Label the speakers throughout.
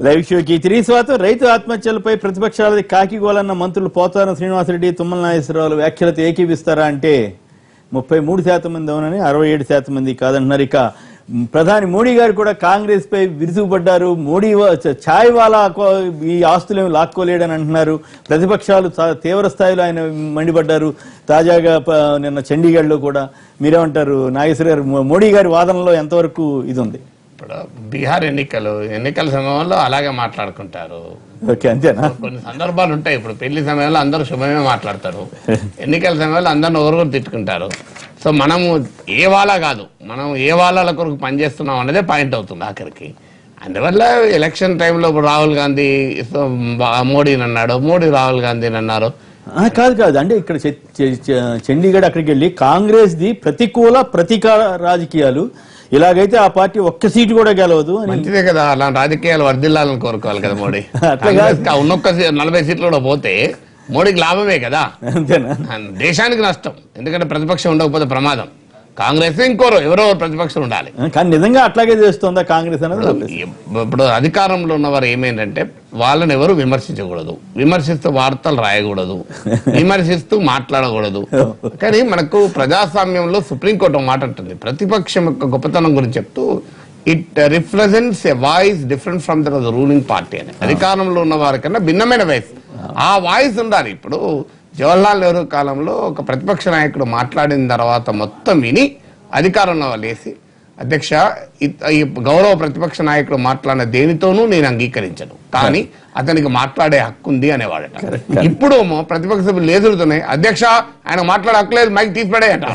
Speaker 1: Live షోకి తిరిగి స్వాతం రైతు ఆత్మహత్యలపై ప్రతిపక్షాలది కాకిగోలన్న మంత్రులు పోతారం శ్రీనివాసరెడ్డి తుమ్మల నాగేశ్వరరావు వ్యాఖ్యలతో ఏకీపిస్తారా అంటే ముప్పై మూడు శాతం మంది అవునని అరవై ఏడు శాతం మంది కాదంటున్నారు ఇక మ్, ప్రధాని మోడీ గారు కూడా కాంగ్రెస్ పై విరుచుకుపడ్డారు మోడీ వా- చ- ఛాయ్ వాలా కో- ఈ ఆస్తులేమి లాక్కోలేడని అంటున్నారు ప్రతిపక్షాలు చా- తీవ్ర స్థాయిలో ఆయన మండిపడ్డారు తాజాగా ప- నిన్న చండీగఢ్లో కూడా మీరేమంటారు నాగేశ్వర గారు మో- మోడీ గారి వాదనలో ఎంతవరకు ఇది ఉంది
Speaker 2: ఇప్పుడు బీహార్ ఎన్నికలు ఎన్నికల సమయంలో అలాగే మాట్లాడుకుంటారు
Speaker 1: ఓకే అంతేనా
Speaker 2: కొన్ని సందర్భాలు ఉంటాయి ఇప్పుడు పెళ్లి సమయంలో అందరూ శుభమే మాట్లాడతారు ఎన్నికల సమయంలో అందరిని ఒకరు తిట్టుకుంటారు సో మనము ఏ వాళ్ళ కాదు మనం ఏ వాళ్ళ కొరకు పనిచేస్తున్నాం అనేదే పాయింట్ అవుతుంది ఆఖరికి అందువల్ల ఎలక్షన్ టైంలో ఇప్పుడు రాహుల్ గాంధీ సో బా- మోడీని అన్నాడు మోడీ రాహుల్ గాంధీని అన్నారు
Speaker 1: ఆ, కాదు కాదు అంటే ఇక్కడ చ- చ- చ- చండీగఢ్ అక్కడికి వెళ్ళి కాంగ్రెస్ ది ప్రతికూల ప్రతీకార రాజకీయాలు ఇలాగైతే ఆ పార్టీ ఒక్క సీటు కూడా గెలవదు అని
Speaker 2: మంచిదే కదా అలా రాజకీయాలు వర్ధిల్లాలని కోరుకోవాలి కదా మోడీ
Speaker 1: అట్లా కాదు.
Speaker 2: కాంగ్రెస్కి ఆ ఉన్నొక్క సీ- నలభై సీట్లు కూడా పోతే మోడీకి లాభమే కదా
Speaker 1: అంతేనా
Speaker 2: దేశానికి నష్టం ఎందుకంటే ప్రతిపక్షం ఉండకపోతే ప్రమాదం కాంగ్రెస్ ఇంకోరు ఎవరో ఒకరు ప్రతిపక్షం ఉండాలి
Speaker 1: కానీ నిజంగా అట్లాగే చేస్తుందా కాంగ్రెస్ అనేది నా ప్రశ్న.
Speaker 2: ఇప్పుడు అధికారంలో ఉన్నవారు ఏమైందంటే వాళ్ళని ఎవరు విమర్శించకూడదు విమర్శిస్తూ వార్తలు రాయకూడదు విమర్శిస్తూ మాట్లాడకూడదు కానీ మనకు ప్రజాస్వామ్యంలో సుప్రీంకోర్టు ఒక మాట అంటుంది ప్రతిపక్షం యొక్క గొప్పతనం గురించి చెప్తూ it represents a voice different from the ruling party అని అధికారంలో ఉన్న వారికన్నా భిన్నమైన వాయిస్ ఆ వాయిస్ ఉండాలి ఇప్పుడు జవహర్లాల్ నెహ్రూ కాలంలో ఒక ప్రతిపక్ష నాయకుడు మాట్లాడిన తర్వాత మొత్తం విని అధికారంలో లేసి అధ్యక్ష ఇ- ఈ గౌరవ ప్రతిపక్ష నాయకుడు మాట్లాడిన దేనితోనూ నేను అంగీకరించను కానీ అతనికి మాట్లాడే హక్కు ఉంది అనేవాడట ఇప్పుడు ఏమో ప్రతిపక్ష సభ్యులు లేదురుతున్నాయి అధ్యక్ష ఆయన మాట్లాడే హక్కు లేదు మైక్ తీసిపడేయట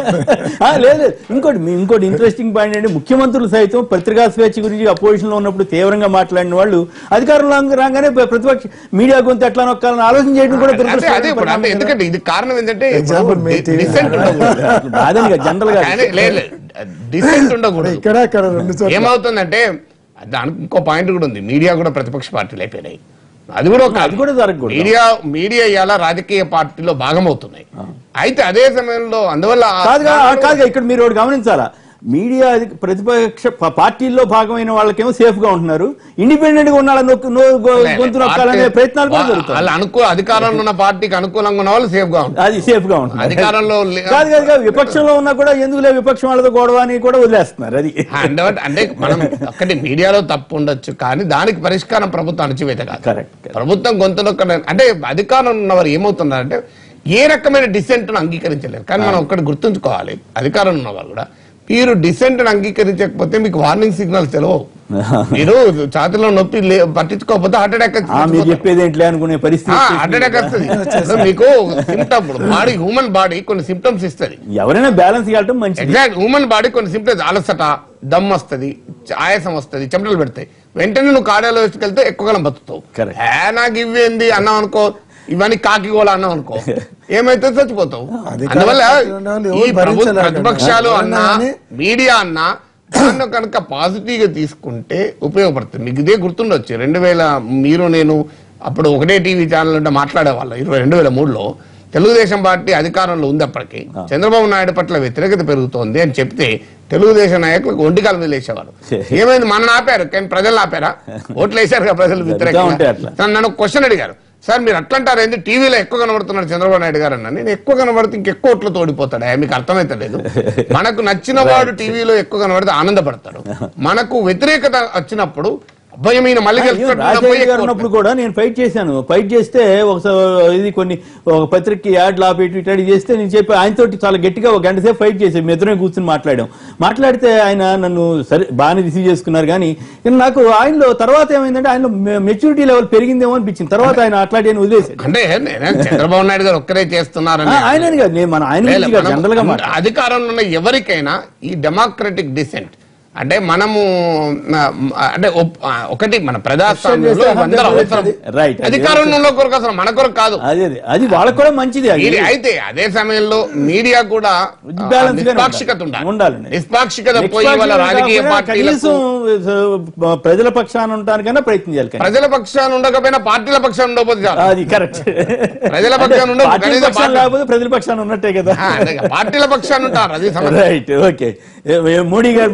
Speaker 1: ఆ, లేదు లేదు. ఇంకోటి మీ- ఇంకోటి ఇంట్రెస్టింగ్ పాయింట్ అంటే ముఖ్యమంత్రులు సైతం పత్రికా స్వేచ్ఛ గురించి అపోజిషన్ లో ఉన్నప్పుడు తీవ్రంగా మాట్లాడిన వాళ్ళు అధికారంలో రాగానే ప్ర- ప్రతిపక్ష మీడియా గొంతు ఎట్లా నొక్కాలని ఆలోచన చేయడం కూడా
Speaker 2: అదే అదే
Speaker 1: దురదృష్టకరమైన
Speaker 2: ఇప్పుడు అంటే
Speaker 1: పరిణామం కదా.
Speaker 2: ఎందుకంటే ఇది కారణం ఏంటంటే
Speaker 3: Example may take-
Speaker 2: డిసెంట్ ఉండకూడదు
Speaker 1: బాధని జనరల్ గా
Speaker 2: కానీ లేదు డిసెంట్ ఉండకూడదు
Speaker 3: ఇక్కడ అక్కడ రెండు చోట్ల
Speaker 2: ఏమవుతుందంటే దానికి ఇంకో పాయింట్ కూడా ఉంది మీడియా కూడా ప్రతిపక్ష పార్టీలు అయిపోయినాయి అది కూడా ఒక
Speaker 1: అది కూడా జరగకూడదు.
Speaker 2: మీడియా మీడియా ఇవాళ రాజకీయ పార్టీలో భాగం అవుతున్నాయి అయితే అదే సమయంలో అందువల్ల ఆ-
Speaker 1: కాదుగా కాదుగా ఇక్కడ మీరు ఒకటి గమనించాలా మీడియా అది ప్రతిపక్ష ప- పార్టీల్లో భాగమైన వాళ్ళకేమో సేఫ్ గా ఉంటున్నారు ఇండిపెండెంట్ గా ఉన్న వాళ్ళ నొక్కు- నో- గొ- గొంతు నొక్కాలనే
Speaker 2: పార్టీ-
Speaker 1: ప్రయత్నాలు కూడా
Speaker 2: వా-
Speaker 1: జరుగుతాయి
Speaker 2: వాళ్ళ అనుకూల అధికారంలో ఉన్న పార్టీకి అనుకూలంగా ఉన్న వాళ్ళు సేఫ్ గా ఉంటారు
Speaker 1: అది సేఫ్ గా ఉంటుంది
Speaker 2: అధికారంలో లే-
Speaker 1: కాదు కాదు కాదు, విపక్షంలో ఉన్నా కూడా ఎందుకులే విపక్షం వాళ్ళతో గొడవ అని కూడా వదిలేస్తున్నారు అది
Speaker 2: అంటే అంటే మనం ఒక్కటి మీడియాలో తప్పు ఉండొచ్చు కానీ దానికి పరిష్కారం ప్రభుత్వం అణచివేత కాదు
Speaker 1: Correct, correct.
Speaker 2: ప్రభుత్వం గొంతునొక్క అంటే అధికారం ఉన్నవారు ఏమవుతున్నారంటే ఏ రకమైన డిసెంట్ అంగీకరించలేరు కానీ మనం ఒక్కటి గుర్తుంచుకోవాలి అధికారం ఉన్నవారు కూడా మీరు డిసెంట్ అంగీకరించకపోతే మీకు వార్నింగ్ సిగ్నల్స్ తెలియవు మీరు ఛాతిలో నొప్పి లే- పట్టించుకోకపోతే హార్ట్ అటాక్
Speaker 1: ఆ, మీరు చెప్పేది ఏంట్లే అనుకునే పరిస్థితి
Speaker 2: హార్ట్ అటాక్ వస్తుంది ఇప్పుడు మీకు సిమ్టమ్ బాడీ హ్యూమన్ బాడీ కొన్ని సిమ్టమ్స్ ఇస్తుంది
Speaker 1: ఎవరైనా బ్యాలెన్స్ వెళ్ళటం మంచిది
Speaker 2: ఎగ్జాక్ట్ హ్యూమన్ బాడీ కొన్ని సింప్టమ్స్ అలసట దమ్ వస్తుంది ఆయాసం వస్తుంది చెమటలు పెడతాయి వెంటనే నువ్వు కార్డియాలజిస్ట్కి వెళ్తే ఎక్కువ కాలం బతుకుతావు
Speaker 1: Correct.
Speaker 2: ఏ నాకు ఇవేంది అన్నావు అనుకో ఇవన్నీ కాకి కూడా అన్నావు అనుకో ఏమైతే చచ్చిపోతావు
Speaker 3: అధికార
Speaker 2: అందువల్ల
Speaker 3: పార్టీలో ఉన్న వాళ్ళు
Speaker 2: ఈ
Speaker 3: ఎవరు
Speaker 2: ప్రభు-
Speaker 3: భరించలేరు
Speaker 2: ప్రతిపక్షాలు
Speaker 3: కదా.
Speaker 2: అన్నా
Speaker 3: ఎవరన్నా
Speaker 2: మీడియా అన్నా దాన్ని కనుక పాజిటివ్ గా తీసుకుంటే ఉపయోగపడుతుంది మీకు ఇదే గుర్తుండొచ్చు రెండు వేల మీరు నేను అప్పుడు ఒకటే టీవీ ఛానల్ ఉంటే మాట్లాడేవాళ్ళం ఇరవై రెండు వేల మూడులో తెలుగుదేశం పార్టీ అధికారంలో ఉంది అప్పటికి చంద్రబాబు నాయుడు పట్ల వ్యతిరేకత పెరుగుతోంది అని చెప్తే తెలుగుదేశం నాయకులకు ఒంటికాల వదిలేసేవారు ఏమైంది మన ఆపారు కానీ ప్రజలు ఆపారా ఓట్లు వేశారు కదా ప్రజలు
Speaker 1: ఉంటాయి
Speaker 2: వ్యతిరేకంగా
Speaker 1: అట్లా.
Speaker 2: నన్ను నన్ను క్వశ్చన్ అడిగారు సార్ మీరు అట్లా అంటారు ఏంది టీవీలో ఎక్కువ కనబడుతున్నాడు చంద్రబాబు నాయుడు గారు అన్న నేను ఎక్కువ కనబడితే ఇంకెక్కువ ఓట్లు తోడిపోతాడు ఆ, మీకు అర్థమైతలేదు మనకు నచ్చిన వాడు టీవీలో ఎక్కువ కనబడితే ఆనందపడతాడు మనకు వ్యతిరేకత వచ్చినప్పుడు అబ్బాయి ఈయన మళ్ళీ గెలుస్తాడు,
Speaker 1: రాజశేఖర్
Speaker 2: పోయి
Speaker 1: గారు
Speaker 2: ఎక్కువ
Speaker 1: ఉన్నప్పుడు కూడా నేను ఫైట్ చేశాను ఫైట్ చేస్తే ఒకసారి ఇది కొన్ని ఒక పత్రికకి యాడ్ లాపేటి ఇట్లాంటి చేస్తే నేను చెప్పి ఆయనతోటి చాలా గట్టిగా ఒక గంట సేపు ఫైట్ చేశాను మీ ఇద్దరం కూర్చొని మాట్లాడాం మాట్లాడితే ఆయన నన్ను సరే బాగానే రిసీవ్ చేసుకున్నారు కానీ కానీ నాకు ఆయనలో తర్వాత ఏమైందంటే ఆయన మెచ్యూరిటీ లెవెల్ పెరిగిందేమో అనిపించింది తర్వాత ఆయన అట్లాంటి అని వదిలేశాడు
Speaker 2: అంటే నేనే చంద్రబాబు నాయుడు గారు ఒక్కరే చేస్తున్నారని
Speaker 1: ఆయన కాదు నేను మన ఆయన గురించి కాదు, జనరల్ గా మాట్లాడు
Speaker 2: అధికారంలో ఉన్న ఎవరికైనా ఈ డెమోక్రటిక్ డిసెంట్ అంటే మనము ఆ, అంటే ఒప్- ఆ, ఒకటి మన ప్రజాస్వామ్యంలో ఇవందరూ అవసరం
Speaker 1: Right.
Speaker 2: అధికారంలో ఉన్న కొరకు అసలు మన కొరకు కాదు
Speaker 1: అదే అదే అది వాళ్ళకు కూడా మంచిది అది
Speaker 2: ఇది అయితే అదే సమయంలో మీడియా కూడా ఆ,
Speaker 1: Balance గానే
Speaker 2: నిష్పాక్షికత
Speaker 1: ఉండాలి.
Speaker 2: ఉండాలి
Speaker 1: ఉండాలండి.
Speaker 2: నిష్పాక్షికత పోయి వాళ్ళ
Speaker 1: నిష్పక్షంగా
Speaker 2: రాజకీయ
Speaker 1: కాకపోయినా
Speaker 2: పార్టీలకు
Speaker 1: కనీసం ఆ, ప్రజల పక్షాన ఉండటానికైనా ప్రయత్నం చేయాలి కానీ.
Speaker 2: ప్రజల పక్షాన ఉండకపోయినా పార్టీల పక్షాన ఉండకపోతే చాలు
Speaker 1: అది కరెక్ట్
Speaker 2: ప్రజల పక్షాన ఉండవు,
Speaker 1: పార్టీల
Speaker 2: కనీసం
Speaker 1: పక్షాన
Speaker 2: పార్టీ-
Speaker 1: లేకపోతే ప్రజల పక్షాన ఉన్నట్టే కదా
Speaker 2: ఆ, అదే పార్టీల పక్షాన ఉంటారు అది సమస్య
Speaker 1: రైట్ ఓకే మోడీ గారి మాటల మీద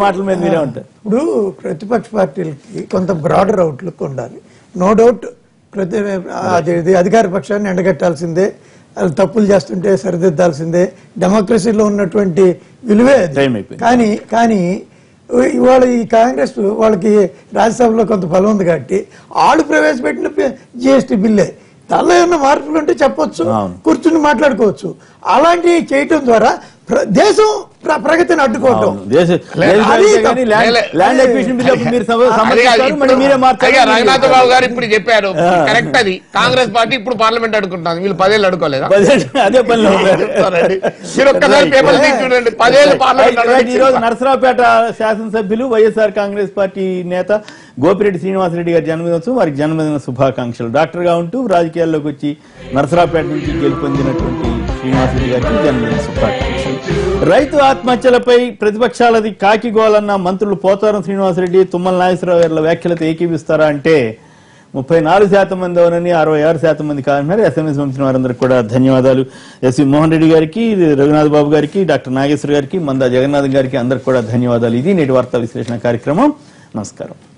Speaker 1: మీరే ఉంటారు
Speaker 3: ఇప్పుడు ప్రతిపక్ష పార్టీలకి కొంత బ్రాడర్ అవుట్లుక్ ఉండాలి నో డౌట్ ప్రతి అది ఇది అధికార పక్షాన్ని ఎండగట్టాల్సిందే వాళ్ళు తప్పులు చేస్తుంటే సరిదిద్దాల్సిందే డెమోక్రసీలో ఉన్నటువంటి విలువే అది.
Speaker 1: Time అయిపోయింది.
Speaker 3: కానీ కానీ ఇవాళ ఈ కాంగ్రెస్ వాళ్ళకి రాజ్యసభలో కొంత బలం ఉంది కాబట్టి వాళ్ళు ప్రవేశపెట్టిన జిఎస్టీ బిల్లే దానిలో ఏమన్నా మార్పులు ఉంటే చెప్పొచ్చు
Speaker 1: అవును.
Speaker 3: కూర్చుని మాట్లాడుకోవచ్చు అలాంటివి చేయటం ద్వారా ప్ర- దేశం ప్ర- ప్రగతిని అడ్డుకోవటం
Speaker 1: అవును. దేశ దేశ
Speaker 3: అది
Speaker 1: ప్రగతి కానీ
Speaker 3: తప్ప-
Speaker 1: ల్యాండ్-
Speaker 2: లే-
Speaker 1: ల్యాండ్ అక్విజిషన్ బిల్ అప్పుడు మీరు సమ-
Speaker 2: అది కాదు,
Speaker 1: సమర్థిస్తారు,
Speaker 2: ఇప్పుడు-
Speaker 1: మళ్ళీ మీరే మార్చారు
Speaker 2: అయ్యా, రఘునాథ్ బాబు గారు ఇప్పుడు చెప్పారు కరెక్ట్ అది కాంగ్రెస్ పార్టీ ఇప్పుడు పార్లమెంట్ అడుగుకుంటాను వీళ్ళు పదేళ్ళు అడుకోలేదా
Speaker 1: పదేళ్ళు అదే పనిలో ఉన్నారు.
Speaker 2: చెప్తారండి. మీరు ఒక్కసారి
Speaker 1: Right.
Speaker 2: పేపర్ తీసి చూడండి పదేళ్ళు పార్లమెంట్
Speaker 1: Right, right. ఈ రోజు
Speaker 2: అడుగుతున్నారు.
Speaker 1: నరసరావుపేట శాసనసభ్యులు వైఎస్ఆర్ కాంగ్రెస్ పార్టీ నేత గోపిరెడ్డి శ్రీనివాసరెడ్డి గారి జన్మదినోత్సవం వారికి జన్మదిన శుభాకాంక్షలు డాక్టర్ గా ఉంటూ రాజకీయాల్లోకి వచ్చి నరసరావుపేట నుంచి గెలుపొందినటువంటి శ్రీనివాసరెడ్డి గారికి జన్మదిన శుభాకాంక్షలు రైతు ఆత్మహత్యలపై ప్రతిపక్షాలది కాకిగోలన్న మంత్రులు పోతారం శ్రీనివాసరెడ్డి తుమ్మల నాగేశ్వరరావు గారి వ్యాఖ్యలతో ఏకీపిస్తారా అంటే ముప్పై నాలుగు శాతం మంది అవునని అరవై ఆరు శాతం మంది కాదంటున్నారు ఎస్ఎంఎస్ పంపిన వారందరికీ కూడా ధన్యవాదాలు ఎస్వి మోహన్ రెడ్డి గారికి రఘునాథ్ బాబు గారికి డాక్టర్ నాగేశ్వర గారికి మందా జగన్నాథ్ గారికి అందరికి కూడా ధన్యవాదాలు ఇది నేటి వార్తా విశ్లేషణ కార్యక్రమం నమస్కారం